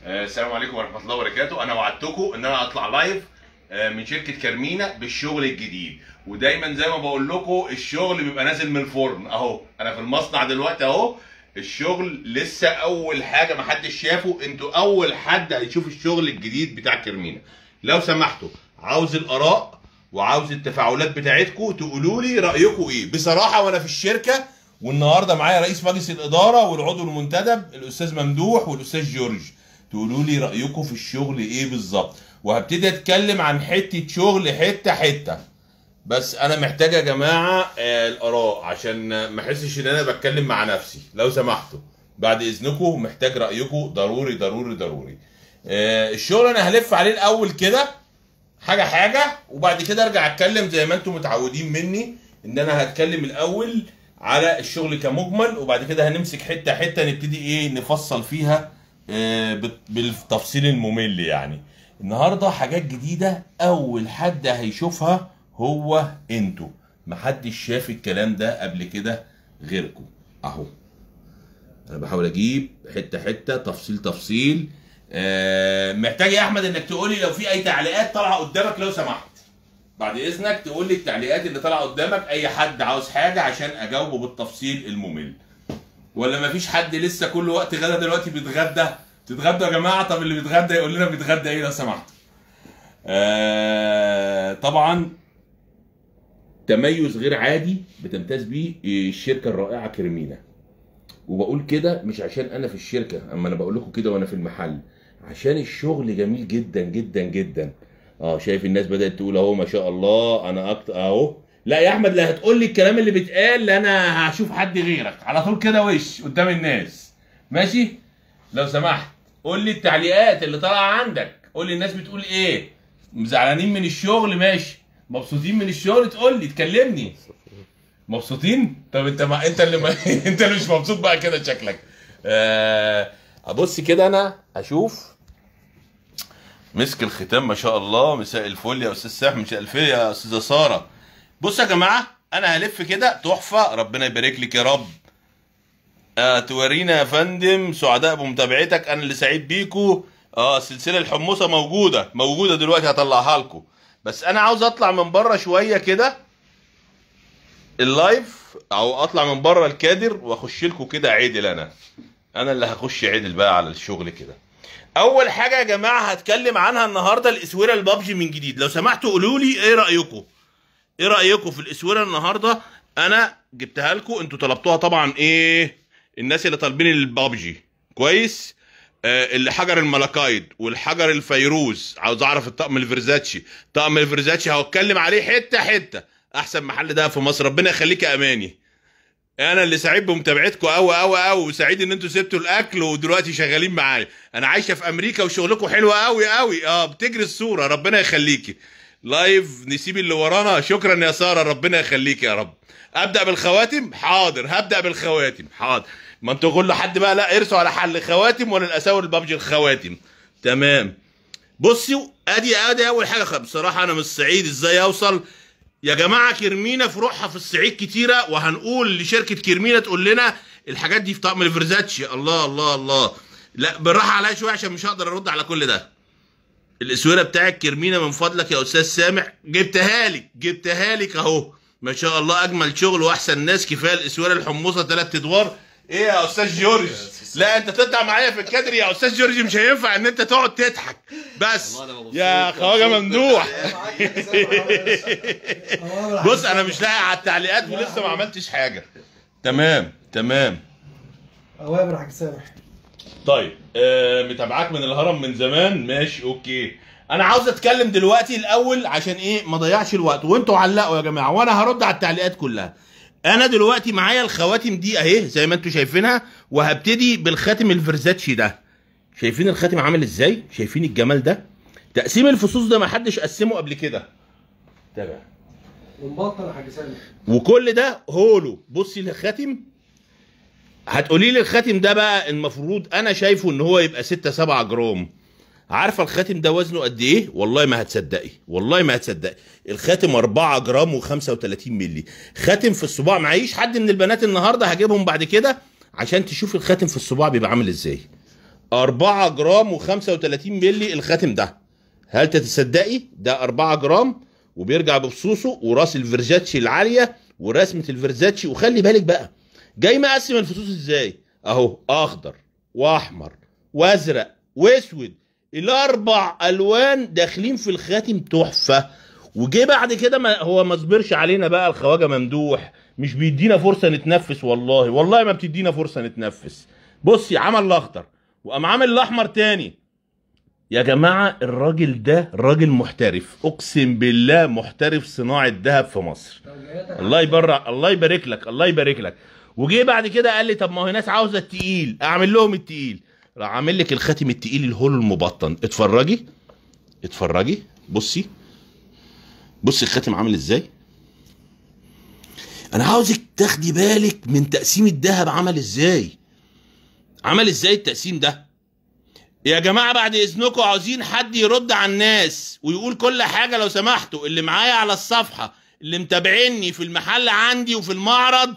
آه، السلام عليكم ورحمه الله وبركاته انا وعدتكم ان انا اطلع لايف آه، من شركه كارمينا بالشغل الجديد ودايما زي ما بقول لكم الشغل بيبقى نازل من الفرن اهو انا في المصنع دلوقتي اهو الشغل لسه اول حاجه ما حدش شافه انتوا اول حد هيشوف الشغل الجديد بتاع كارمينا لو سمحتوا عاوز الاراء وعاوز التفاعلات بتاعتكم تقولوا لي رايكم ايه بصراحه وانا في الشركه والنهارده معايا رئيس مجلس الاداره والعضو المنتدب الاستاذ ممدوح والاستاذ جورج تقولوا لي رايكم في الشغل ايه بالظبط وهبتدي اتكلم عن حته شغل حته حته بس انا محتاج يا جماعه آه، الاراء عشان ما احسش ان انا بتكلم مع نفسي لو سمحتوا بعد اذنكم محتاج رايكم ضروري ضروري ضروري آه، الشغل انا هلف عليه الاول كده حاجه حاجه وبعد كده ارجع اتكلم زي ما انتم متعودين مني ان انا هتكلم الاول على الشغل كمجمل وبعد كده هنمسك حته حته نبتدي ايه نفصل فيها آه، بت- بالتفصيل الممل يعني النهارده حاجات جديده اول حد هيشوفها هو انتوا محدش شاف الكلام ده قبل كده غيركم اهو انا بحاول اجيب حته حته تفصيل تفصيل آه محتاج يا احمد انك تقولي لو في اي تعليقات طالعه قدامك لو سمحت بعد اذنك تقول لي التعليقات اللي طالعه قدامك اي حد عاوز حاجه عشان اجاوبه بالتفصيل الممل ولا مفيش حد لسه كل وقت غدا دلوقتي بيتغدى تتغدوا يا جماعه طب اللي بيتغدى يقول لنا بيتغدى ايه لو سمحت آه طبعا تميز غير عادي بتمتاز بيه الشركه الرائعه كريمينا وبقول كده مش عشان انا في الشركه اما انا بقول لكم كده وانا في المحل عشان الشغل جميل جدا جدا جدا اه شايف الناس بدات تقول اهو ما شاء الله انا اكتر اهو لا يا احمد لا هتقول لي الكلام اللي بيتقال لا انا هشوف حد غيرك على طول كده وش قدام الناس ماشي لو سمحت قول لي التعليقات اللي طالعه عندك قول لي الناس بتقول ايه زعلانين من الشغل ماشي مبسوطين من الشغل تقول لي تكلمني مبسوطين طب انت ما انت اللي ما... انت اللي مش مبسوط بقى كده شكلك آه... ابص كده انا اشوف مسك الختام ما شاء الله مساء الفل يا استاذ سامح مساء الفل يا استاذه ساره بصوا يا جماعه انا هلف كده تحفه ربنا يبارك لك يا رب آه تورينا يا فندم سعداء بمتابعتك انا اللي سعيد بيكو اه السلسله الحمصه موجوده موجوده دلوقتي هطلعها لكم بس انا عاوز اطلع من بره شويه كده اللايف او اطلع من بره الكادر واخش لكم كده عدل انا انا اللي هخش عدل بقى على الشغل كده اول حاجه يا جماعه هتكلم عنها النهارده الاسوره البابجي من جديد لو سمحتوا قولوا لي ايه رايكم ايه رايكم في الاسوره النهارده انا جبتها لكم انتوا طلبتوها طبعا ايه الناس اللي طالبين البابجي كويس آه اللي حجر الملكايد والحجر الفيروز عاوز اعرف الطقم الفيرزاتشي طقم الفيرزاتشي هتكلم عليه حته حته احسن محل ده في مصر ربنا يخليك يا اماني انا اللي سعيد بمتابعتكم قوي قوي قوي وسعيد ان انتوا سبتوا الاكل ودلوقتي شغالين معايا انا عايشه في امريكا وشغلكم حلو قوي قوي اه بتجري الصوره ربنا يخليكي لايف نسيب اللي ورانا شكرا يا ساره ربنا يخليك يا رب ابدا بالخواتم حاضر هبدا بالخواتم حاضر ما انتوا كل حد بقى لا ارسوا على حل خواتم ولا الاساور البابجي الخواتم تمام بصوا ادي ادي اول حاجه خ- بصراحه انا من الصعيد ازاي اوصل يا جماعه كرمينا فروعها في الصعيد كتيره وهنقول لشركه كرمينا تقول لنا الحاجات دي في طقم الفرزاتشي الله الله الله لا بالراحه عليا شويه عشان مش هقدر ارد على كل ده الاسوره بتاعت كرمينا من فضلك يا استاذ سامح جبتها لك جبتها لك اهو ما شاء الله اجمل شغل واحسن ناس كفايه الاسوره الحمصه ثلاث ادوار ايه يا استاذ جورج لا انت تطلع معايا في الكادر يا استاذ جورج مش هينفع ان انت تقعد تضحك بس والله أنا مبسوط، يا مبسوط. خواجه ممدوح بص بص انا مش لاقي على التعليقات ولسه ما عملتش حاجه تمام تمام اوامر يا حاج سامح طيب آه متابعاك من الهرم من زمان ماشي اوكي انا عاوز اتكلم دلوقتي الاول عشان ايه ما ضيعش الوقت وانتوا علقوا يا جماعه وانا هرد على التعليقات كلها انا دلوقتي معايا الخواتم دي اهي زي ما انتوا شايفينها وهبتدي بالخاتم الفرزاتشي ده شايفين الخاتم عامل ازاي شايفين الجمال ده تقسيم الفصوص ده ما حدش قسمه قبل كده تابع ونبطل يا حاج سامح وكل ده هولو بصي للخاتم هتقولي لي الخاتم ده بقى المفروض انا شايفه ان هو يبقى 6 7 جرام عارفه الخاتم ده وزنه قد ايه والله ما هتصدقي والله ما هتصدقي الخاتم 4 جرام و35 مللي خاتم في الصباع معيش حد من البنات النهارده هجيبهم بعد كده عشان تشوف الخاتم في الصباع بيبقى عامل ازاي 4 جرام و35 مللي الخاتم ده هل تتصدقي ده 4 جرام وبيرجع بفصوصه وراس الفيرزاتشي العاليه ورسمه الفيرزاتشي وخلي بالك بقى جاي مقسم الفصوص ازاي اهو اخضر واحمر وازرق واسود الاربع الوان داخلين في الخاتم تحفه وجه بعد كده ما هو ما صبرش علينا بقى الخواجه ممدوح مش بيدينا فرصه نتنفس والله والله ما بتدينا فرصه نتنفس بصي عمل الاخضر وقام عامل الاحمر تاني يا جماعه الراجل ده راجل محترف اقسم بالله محترف صناعه ذهب في مصر الله يبرع الله يبارك لك الله يبارك لك وجه بعد كده قال لي طب ما هو ناس عاوزه التقيل اعمل لهم التقيل راح عامل لك الخاتم التقيل الهول المبطن اتفرجي اتفرجي بصي بصي الخاتم عامل ازاي انا عاوزك تاخدي بالك من تقسيم الذهب عمل ازاي عمل ازاي التقسيم ده يا جماعه بعد اذنكم عاوزين حد يرد على الناس ويقول كل حاجه لو سمحتوا اللي معايا على الصفحه اللي متابعيني في المحل عندي وفي المعرض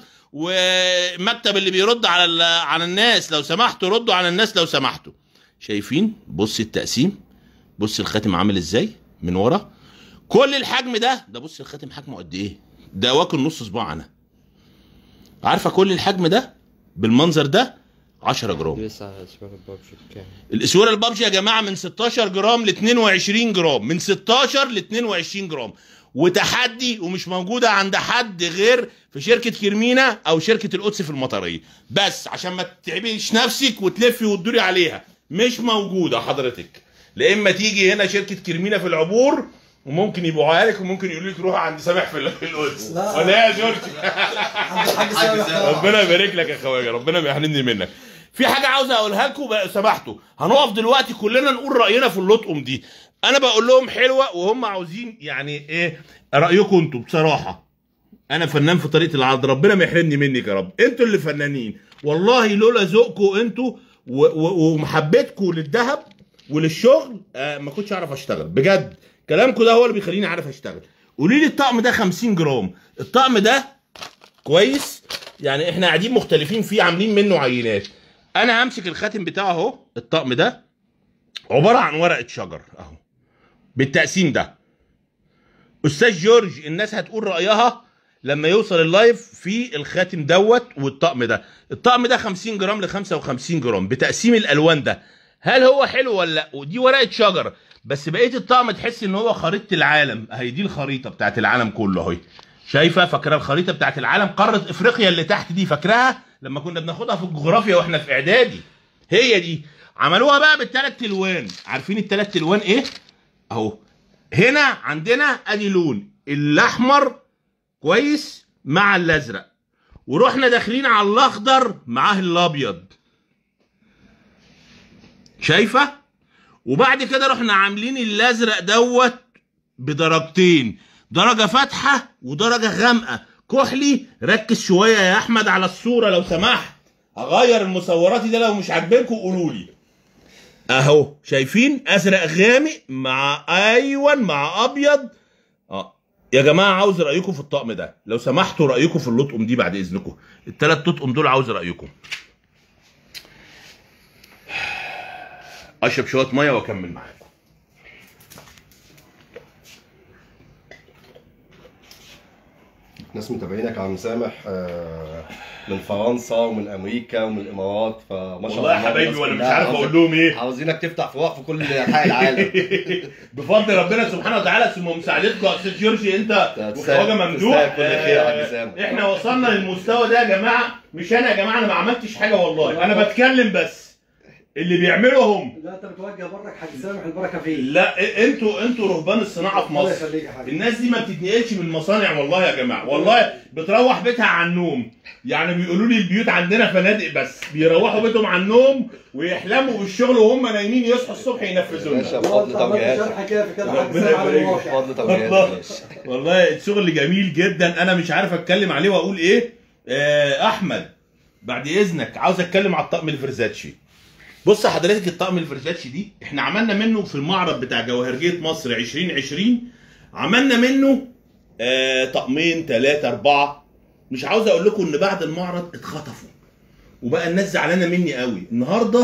ومكتب اللي بيرد على ال- على الناس لو سمحتوا ردوا على الناس لو سمحتوا شايفين بص التقسيم بص الخاتم عامل ازاي من ورا كل الحجم ده ده بص الخاتم حجمه قد ايه ده واكل نص صباع انا عارفه كل الحجم ده بالمنظر ده 10 جرام لسه على اسواق البابجي بكام الاسوره البابجي يا جماعه من 16 جرام ل 22 جرام من 16 ل 22 جرام وتحدي ومش موجوده عند حد غير في شركه كرمينا او شركه القدس في المطريه بس عشان ما تتعبيش نفسك وتلفي وتدوري عليها مش موجوده حضرتك لا اما تيجي هنا شركه كرمينا في العبور وممكن يبيعوها لك وممكن يقولوا لك روح عند سامح في في القدس لا. ولا إيه يا جورج عند الحاج سامح ربنا يبارك لك يا خواجه ربنا ما يحرمني منك في حاجه عاوز اقولها لكم بقى سمحتوا هنقف دلوقتي كلنا نقول راينا في اللطقم دي انا بقول لهم حلوه وهم عاوزين يعني ايه رايكم انتوا بصراحه انا فنان في طريقه العرض ربنا ما يحرمني منك يا رب انتوا اللي فنانين والله لولا ذوقكم انتوا و- و- ومحبتكم للذهب وللشغل آه ما كنتش اعرف اشتغل بجد كلامكم ده هو اللي بيخليني عارف اشتغل قولي لي الطقم ده 50 جرام الطقم ده كويس يعني احنا قاعدين مختلفين فيه عاملين منه عينات انا همسك الخاتم بتاعه اهو الطقم ده عباره عن ورقه شجر اهو بالتقسيم ده استاذ جورج الناس هتقول رايها لما يوصل اللايف في الخاتم دوت والطقم ده الطقم ده 50 جرام ل 55 جرام بتقسيم الالوان ده هل هو حلو ولا لا ودي ورقه شجر بس بقيه الطقم تحس ان هو خريطه العالم اهي دي الخريطه بتاعت العالم كله اهي شايفه فاكره الخريطه بتاعت العالم قاره افريقيا اللي تحت دي فاكراها لما كنا بناخدها في الجغرافيا واحنا في اعدادي هي دي عملوها بقى بالثلاث الوان عارفين الثلاث الوان ايه اهو هنا عندنا ادي لون الاحمر كويس مع الازرق ورحنا داخلين على الاخضر معاه الابيض شايفه وبعد كده رحنا عاملين الازرق دوت بدرجتين درجه فاتحه ودرجه غامقه كحلي ركز شويه يا احمد على الصوره لو سمحت اغير المصورات ده لو مش عاجبينكم قولوا لي اهو شايفين ازرق غامق مع ايوه مع ابيض اه يا جماعه عاوز رايكم في الطقم ده لو سمحتوا رايكم في اللطقم دي بعد اذنكم الثلاث تطقم دول عاوز رايكم اشرب شويه ميه واكمل معاكم ناس متابعينك يا عم سامح آه، من فرنسا ومن امريكا ومن الامارات فما شاء الله والله يا حبايبي الناس وانا مش كلها عارف عاوزة- اقول لهم ايه عاوزينك تفتح فروع في كل انحاء العالم بفضل ربنا سبحانه وتعالى ثم مساعدتكم يا استاذ جورجي انت تستاهل- وخواجه ممدوح تستاهل كل خير يا حاج آه، سامح. احنا وصلنا للمستوى ده يا جماعه مش انا يا جماعه انا ما عملتش حاجه والله انا بتكلم بس اللي بيعملوا هم لا انت بتوجه برك حاج سامح البركه فيه لا إ- انتوا انتوا رهبان الصناعه في الله مصر يخليك يا حاج الناس دي ما بتتنقلش من المصانع والله يا جماعه والله بتروح بيتها على النوم يعني بيقولوا لي البيوت عندنا فنادق بس بيروحوا بيتهم على النوم ويحلموا بالشغل وهم نايمين يصحوا الصبح ينفذوا باشا لنا بفضل توجيهاتك شرح كافي كده حاج ربنا سامح على يبارك الواقع بفضل توجيهاتك باشا. والله الشغل جميل جدا انا مش عارف اتكلم عليه واقول ايه آه احمد بعد اذنك عاوز اتكلم على الطقم الفرزاتشي بص حضرتك الطقم الفرزاتشي دي احنا عملنا منه في المعرض بتاع جوهرجيه مصر 2020 عملنا منه آه طقمين ثلاثة أربعة مش عاوز أقول لكم إن بعد المعرض اتخطفوا وبقى الناس زعلانة مني قوي النهاردة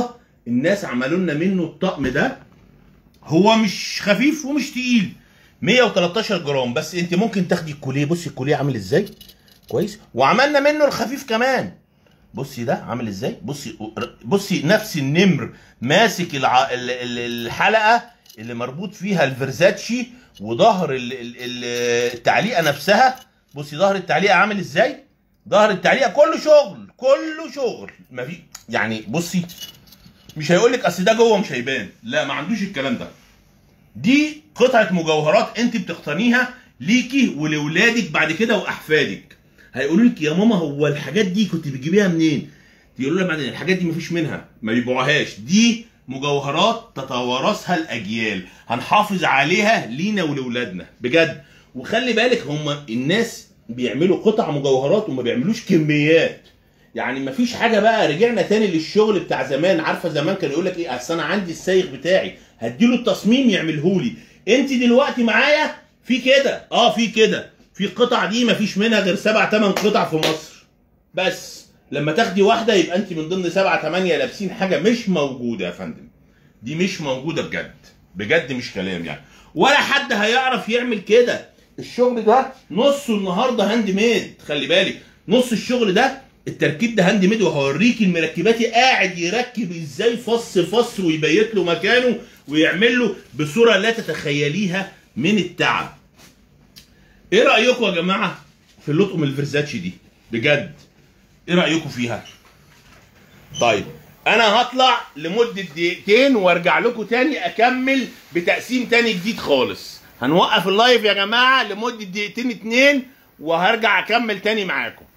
الناس عملوا لنا منه الطقم ده هو مش خفيف ومش تقيل 113 جرام بس انت ممكن تاخدي الكوليه بصي الكوليه عامل ازاي كويس وعملنا منه الخفيف كمان بصي ده عامل ازاي بصي بصي نفس النمر ماسك الع... ال- ال- الحلقه اللي مربوط فيها الفيرزاتشي وظهر ال- ال- ال- التعليقه نفسها بصي ظهر التعليقه عامل ازاي ظهر التعليقه كله شغل كله شغل ما في يعني بصي مش هيقول لك اصل ده جوه مش هيبان لا ما عندوش الكلام ده دي قطعه مجوهرات انت بتقتنيها ليكي ولولادك بعد كده واحفادك هيقولوا لك يا ماما هو الحاجات دي كنت بتجيبيها منين يقولوا لها بعدين الحاجات دي مفيش منها ما بيبيعوهاش دي مجوهرات تتوارثها الاجيال هنحافظ عليها لينا ولولادنا بجد وخلي بالك هم الناس بيعملوا قطع مجوهرات وما بيعملوش كميات يعني مفيش حاجه بقى رجعنا تاني للشغل بتاع زمان عارفه زمان كان يقول لك ايه اصل انا عندي السايغ بتاعي هديله التصميم يعمله لي انت دلوقتي معايا في كده اه في كده في القطع دي مفيش منها غير سبع ثمان قطع في مصر بس لما تاخدي واحده يبقى انت من ضمن سبعة ثمانية لابسين حاجه مش موجوده يا فندم دي مش موجوده بجد بجد مش كلام يعني ولا حد هيعرف يعمل كده الشغل ده نصه النهارده هاند ميد خلي بالك نص الشغل ده التركيب ده هاند ميد وهوريك المركباتي قاعد يركب ازاي فص فص ويبيت له مكانه ويعمل له بصوره لا تتخيليها من التعب ايه رايكم يا جماعه في اللطم الفرزاتشي دي بجد ايه رايكم فيها طيب انا هطلع لمده دقيقتين وارجع لكم تاني اكمل بتقسيم تاني جديد خالص هنوقف اللايف يا جماعه لمده دقيقتين اتنين وهرجع اكمل تاني معاكم